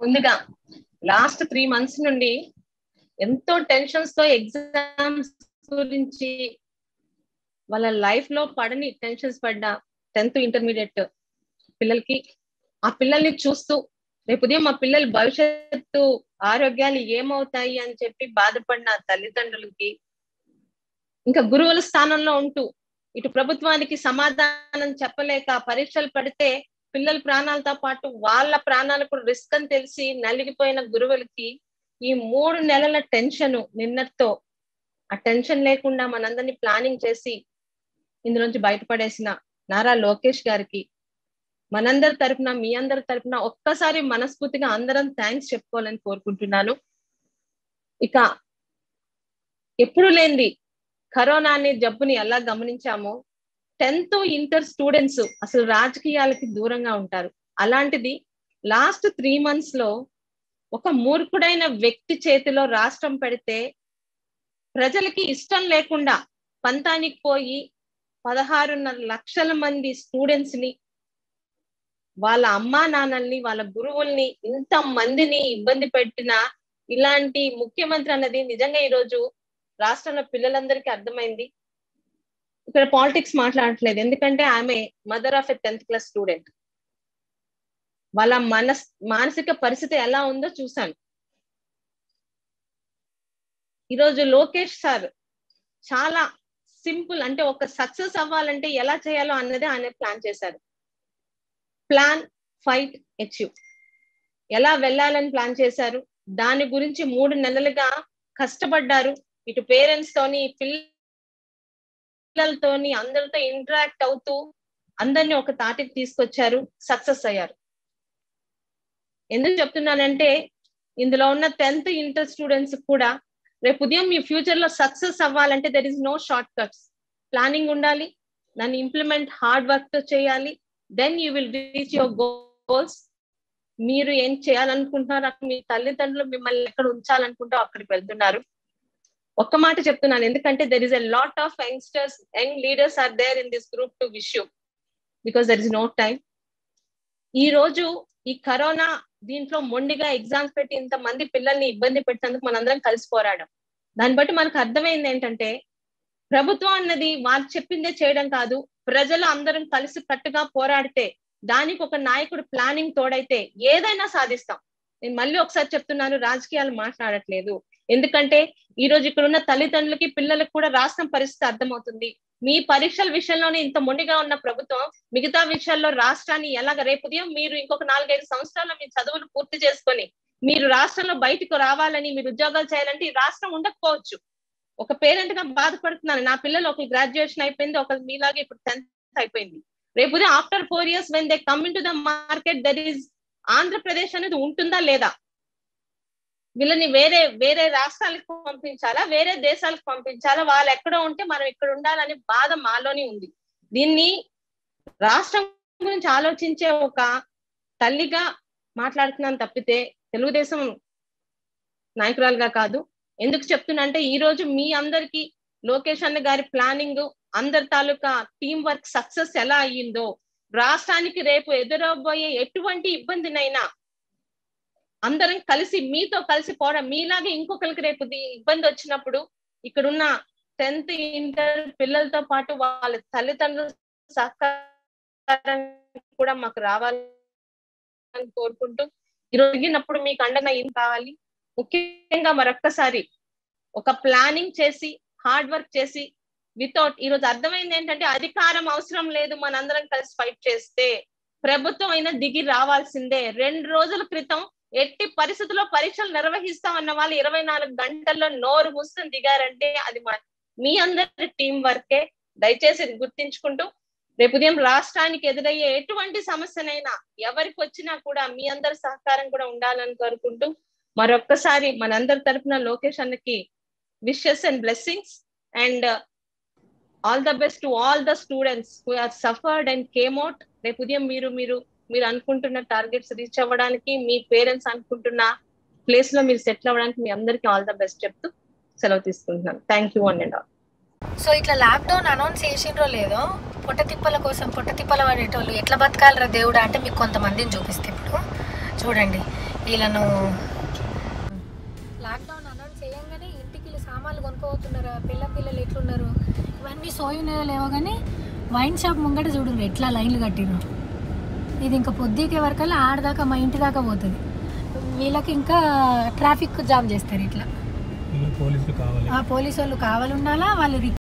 ముందుగా last three months నుండి ఎంతో టెన్షన్స్ తో ఎగ్జామ్స్ గురించి వాళ్ళ లైఫ్ లో పడని టెన్షన్స్ పడ్డ టెన్త్ ఇంటర్మీడియట్ పిల్లలకి ఆ పిల్లల్ని చూస్తూ రేపు ఉదయం మా పిల్లల భవిష్యత్తు ఆరోగ్యాలు ఏమవుతాయి అని చెప్పి బాధపడిన తల్లిదండ్రులకి ఇంకా గురువుల స్థానంలో ఉంటూ ఇటు ప్రభుత్వానికి సమాధానం చెప్పలేక పరీక్షలు పడితే పిల్లల ప్రాణాలతో పాటు వాళ్ళ ప్రాణాలు కూడా రిస్క్ అని తెలిసి నలిగిపోయిన గురువులకి ఈ మూడు నెలల టెన్షన్ నిన్నటితో ఆ టెన్షన్ లేకుండా మనందరినీ ప్లానింగ్ చేసి ఇందులోంచి బయటపడేసిన నారా లోకేష్ గారికి మనందరి తరపున మీ అందరి తరపున ఒక్కసారి మనస్ఫూర్తిగా అందరం థ్యాంక్స్ చెప్పుకోవాలని కోరుకుంటున్నాను ఇక ఎప్పుడు లేనిది కరోనా అనే జబ్బుని ఎలా గమనించామో టెన్త్ ఇంటర్ స్టూడెంట్స్ అసలు రాజకీయాలకి దూరంగా ఉంటారు అలాంటిది లాస్ట్ త్రీ మంత్స్ లో ఒక మూర్ఖుడైన వ్యక్తి చేతిలో రాష్ట్రం పెడితే ప్రజలకి ఇష్టం లేకుండా పంతానికి పోయి పదహారున్నర లక్షల మంది స్టూడెంట్స్ ని వాళ్ళ అమ్మా నాన్నల్ని వాళ్ళ గురువుల్ని ఇంత మందిని ఇబ్బంది పెట్టిన ఇలాంటి ముఖ్యమంత్రి అన్నది నిజంగా ఈరోజు రాష్ట్రంలో పిల్లలందరికీ అర్థమైంది ఇక్కడ పాలిటిక్స్ మాట్లాడట్లేదు ఎందుకంటే ఆమె mother of a tenth class student వాళ్ళ మనస్ మానసిక పరిస్థితి ఎలా ఉందో చూశాను ఈరోజు లోకేష్ సార్ చాలా సింపుల్ అంటే ఒక సక్సెస్ అవ్వాలంటే ఎలా చేయాలో అన్నది ఆయన ప్లాన్ చేశారు ప్లాన్ ఫైట్ అచీవ్ ఎలా వెళ్ళాలని ప్లాన్ చేశారు దాని గురించి మూడు నెలలుగా కష్టపడ్డారు ఇటు పేరెంట్స్ తోని పిల్లలతోని అందరితో ఇంటరాక్ట్ అవుతూ అందరిని ఒక తాటికి తీసుకొచ్చారు సక్సెస్ అయ్యారు ఎందుకు చెప్తున్నానంటే ఇందులో ఉన్న టెన్త్ ఇంటర్ స్టూడెంట్స్ కూడా రేపు ఉదయం మీ ఫ్యూచర్ లో సక్సెస్ అవ్వాలంటే there is no shortcuts planning ఉండాలి దాన్ని ఇంప్లిమెంట్ హార్డ్ వర్క్ తో చేయాలి then you will reach your goals మీరు ఏం చేయాలనుకుంటున్నారు అక్కడ మీ తల్లిదండ్రులు మిమ్మల్ని ఎక్కడ ఉంచాలనుకుంటూ అక్కడికి వెళ్తున్నారు ఒక్క మాట చెప్తున్నాను ఎందుకంటే there is a lot of youngsters young leaders are there in this group to wish you because there is no time ఈ రోజు ఈ కరోనా దీంట్లో మొండిగా ఎగ్జామ్స్ పెట్టి ఇంత మంది పిల్లల్ని ఇబ్బంది పెట్టినందుకు మనందరం కలిసి పోరాడం దాన్ని బట్టి మనకు అర్థమైంది ఏంటంటే ప్రభుత్వం అన్నది వాళ్ళు చెప్పిందే చేయడం కాదు ప్రజలు అందరం కలిసి కట్టుగా పోరాడితే దానికి ఒక నాయకుడు ప్లానింగ్ తోడైతే ఏదైనా సాధిస్తాం నేను మళ్ళీ ఒకసారి చెప్తున్నాను రాజకీయాలు మాట్లాడట్లేదు ఎందుకంటే ఈ రోజు ఇక్కడ ఉన్న తల్లిదండ్రులకి పిల్లలకు కూడా రాష్ట్రం పరిస్థితి అర్థమవుతుంది మీ పరీక్షల విషయంలోనే ఇంత మొండిగా ఉన్న ప్రభుత్వం మిగతా విషయాల్లో రాష్ట్రాన్ని ఎలాగ రేపు ఉదయం మీరు ఇంకొక నాలుగైదు సంవత్సరాల్లో మీ చదువులు పూర్తి చేసుకొని మీరు రాష్ట్రంలో బయటకు రావాలని మీరు ఉద్యోగాలు చేయాలంటే ఈ రాష్ట్రం ఉండకపోవచ్చు ఒక పేరెంట్ గా బాధపడుతున్నాను నా పిల్లలు ఒక గ్రాడ్యుయేషన్ అయిపోయింది ఒక మీలాగే ఇప్పుడు టెన్త్ అయిపోయింది రేపు ఉదయం after four years when they come into the market there is Andhra Pradesh అనేది ఉంటుందా లేదా వీళ్ళని వేరే వేరే రాష్ట్రాలకు పంపించాలా వేరే దేశాలకు పంపించాలా వాళ్ళు ఎక్కడో ఉంటే మనం ఇక్కడ ఉండాలనే బాధ మాలోనే ఉంది దీన్ని రాష్ట్రం గురించి ఆలోచించే ఒక తల్లిగా మాట్లాడుతున్నాను తప్పితే తెలుగుదేశం నాయకురాలుగా కాదు ఎందుకు చెప్తున్నా అంటే ఈ రోజు మీ అందరికి లోకేష్ అన్న గారి ప్లానింగ్ అందరి తాలూకా టీం వర్క్ సక్సెస్ ఎలా అయ్యిందో రాష్ట్రానికి రేపు ఎదురవబోయే ఎటువంటి ఇబ్బందినైనా అందరం కలిసి మీతో కలిసి పోవడం మీలాగే ఇంకొకరికి రేపు ఇబ్బంది వచ్చినప్పుడు ఇక్కడున్న టెన్త్ ఇంటర్ పిల్లలతో పాటు వాళ్ళ తల్లిదండ్రుల సహకారం కూడా మాకు రావాలని కోరుకుంటూ ఈరోజు మీకు అండగా ఏం కావాలి ముఖ్యంగా మరొక్కసారి ఒక ప్లానింగ్ చేసి హార్డ్ వర్క్ చేసి వితౌట్ ఈరోజు అర్థమైంది ఏంటంటే అధికారం అవసరం లేదు మనందరం కలిసి ఫైట్ చేస్తే ప్రభుత్వం అయినా దిగి రావాల్సిందే రెండు రోజుల క్రితం ఎట్టి పరిస్థితుల్లో పరీక్షలు నిర్వహిస్తామన్న వాళ్ళు ఇరవై నాలుగు గంటల్లో నోరు మూసుకొని దిగారంటే అది మీ అందరి టీం వర్కే దయచేసి ఇది గుర్తించుకుంటూ రేపు ఉదయం రాష్ట్రానికి ఎదురయ్యే ఎటువంటి సమస్యనైనా ఎవరికి వచ్చినా కూడా మీ అందరి సహకారం కూడా ఉండాలని కోరుకుంటూ మరొక్కసారి మనందరి తరఫున లోకేష్ అన్నకి wishes and blessings and all the best to all the students who are suffered and came out రేపు ఉదయం మీరు మీరు మీరు అనుకుంటున్న టార్గెట్స్ రీచ్ అవ్వడానికి మీ పేరెంట్స్ అనుకుంటున్న ప్లేస్ లో మీరు సెటిల్ అవ్వడానికి మీ అందరికి ఆల్ ద బెస్ట్ చెప్తూ సెలవు తీసుకుంటున్నాను thank you and all so ఇట్లా లాక్డౌన్ అనౌన్స్ చేసిండ్రో లేదో పొట్ట తిప్పల కోసం పొట్ట తిప్పల పడేటోళ్ళు ఎట్లా బతకాలరా దేవుడా అంటే మీకు కొంతమందిని చూపిస్తే ఇప్పుడు చూడండి వీళ్ళను లాక్డౌన్ అనౌన్స్ చేయంగానే ఇంటికి వీళ్ళు సామాన్లు కొనుక్కోతున్నారు పిల్ల పిల్లలు ఎట్లున్నారు ఇవన్నీ సోయినాయో లేవో కానీ వైన్ షాప్ ముంగట చూడు ఎట్లా లైన్లు కట్టిరు ఇది ఇంకా పొద్దుకే వరకల్లా ఆడదాకా మా ఇంటి దాకా పోతుంది వీళ్ళకి ఇంకా ట్రాఫిక్ జామ్ చేస్తారు ఇట్లా పోలీసులు కావాలి ఆ పోలీసు వాళ్ళు కావాలి ఉండాలా వాళ్ళు